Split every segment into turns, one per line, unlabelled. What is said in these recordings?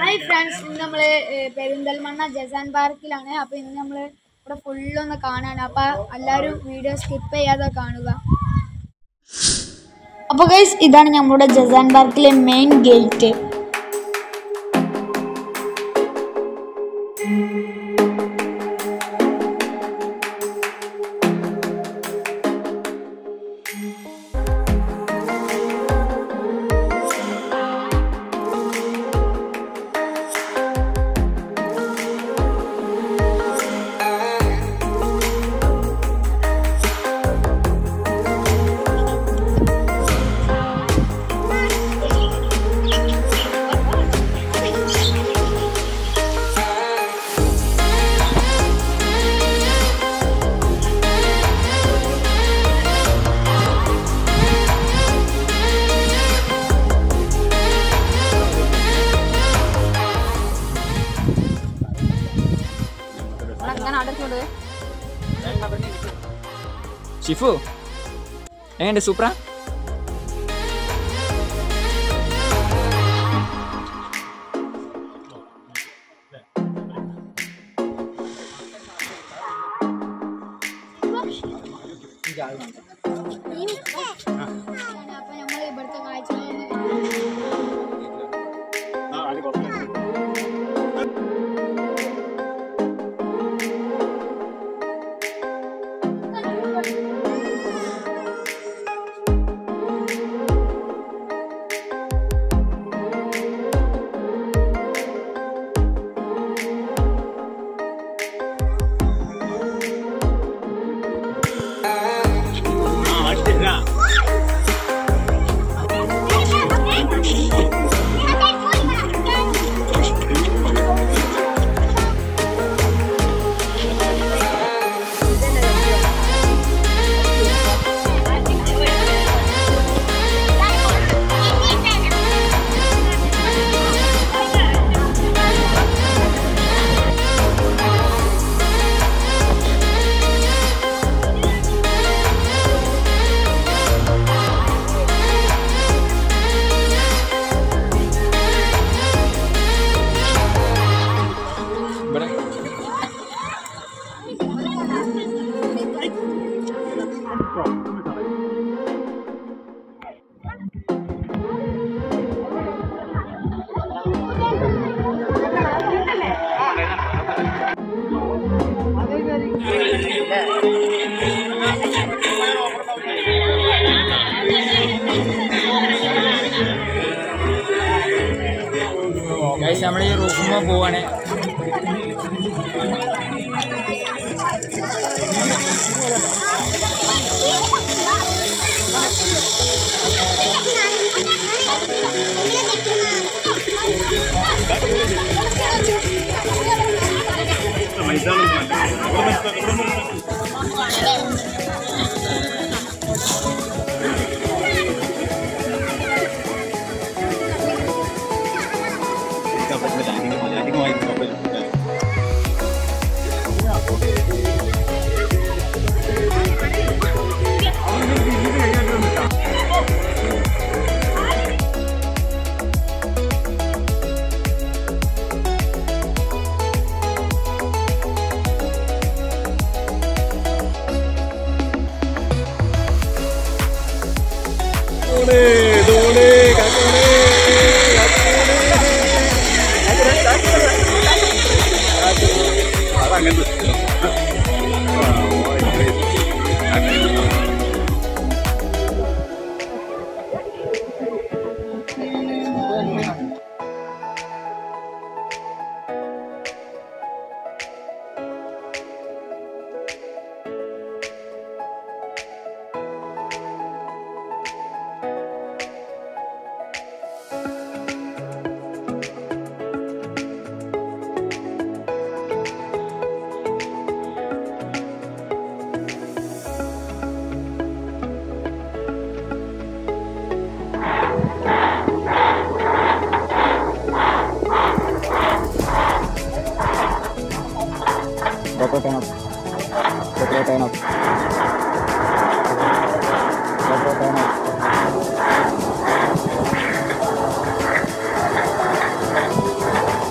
Hi friends ഇന്ന് നമ്മൾ Perinthalmanna Jazan പാർക്കിലാണ് അപ്പോൾ ഇന്ന് നമ്മൾ ഇവിടെ ഫുള്ളൊന്ന് കാണാണ് അപ്പോൾ എല്ലാവരും വീഡിയോ സ്കിപ്പ് ചെയ്യാതെ കാണുക അപ്പോൾ ഗൈസ് ഇതാണ് നമ്മുടെ ജസാൻ പാർക്കിലെ മെയിൻ ഗേറ്റ്
ഷിഫു എങ്ങനെയുണ്ട് സൂപ്ര
അപ്പോൾ നമ്മൾ ഇവിടുത്തെ കാഴ്ചകൾ
ഇവിടെ ഗൈസ് നമ്മൾ ഈ റൂമിൽ പോവാണ് GoPro turn off. GoPro turn off. GoPro turn off.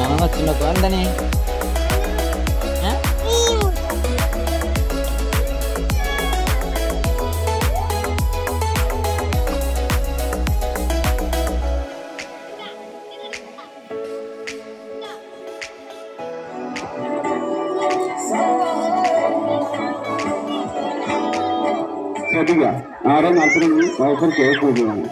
ഞാനൊന്ന് വെച്ചിട്ടുണ്ടോ എന്താണ്
ശ്രദ്ധിക്കുക ആറ് നാൽപ്പത്തഞ്ച് ഓഫർ കേസ് കൂടുകയാണ്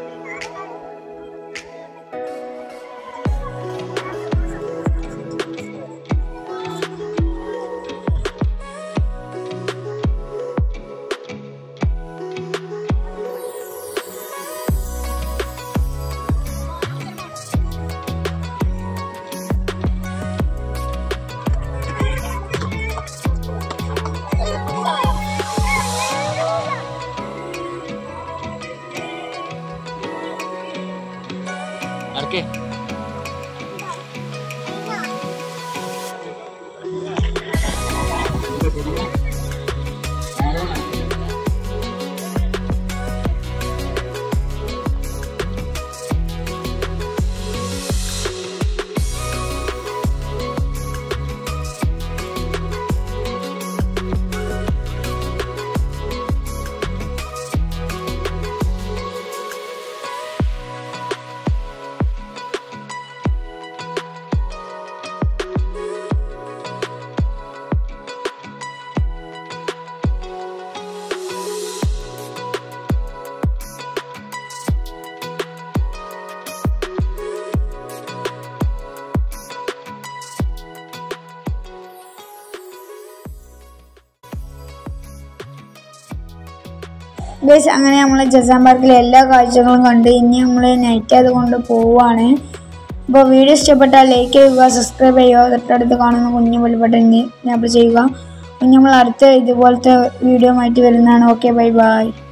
നടക്കേ
ഗൈസ് അങ്ങനെ നമ്മൾ ജസാൻ പാർക്കിലെ എല്ലാ കാഴ്ചകളും കണ്ട് ഇനി നമ്മൾ നൈറ്റ് അതുകൊണ്ട് പോവുകയാണ് അപ്പോൾ വീഡിയോ ഇഷ്ടപ്പെട്ടാൽ ലൈക്ക് ചെയ്യുക സബ്സ്ക്രൈബ് ചെയ്യുക തൊട്ടടുത്ത് കാണുന്ന കുഞ്ഞു ബെൽബട്ടൺ ഞാൻ ചെയ്യുക ഇനി നമ്മൾ അടുത്ത ഇതുപോലത്തെ വീഡിയോ ആയിട്ട് വരുന്നതാണ് ഓക്കെ ബൈ ബൈ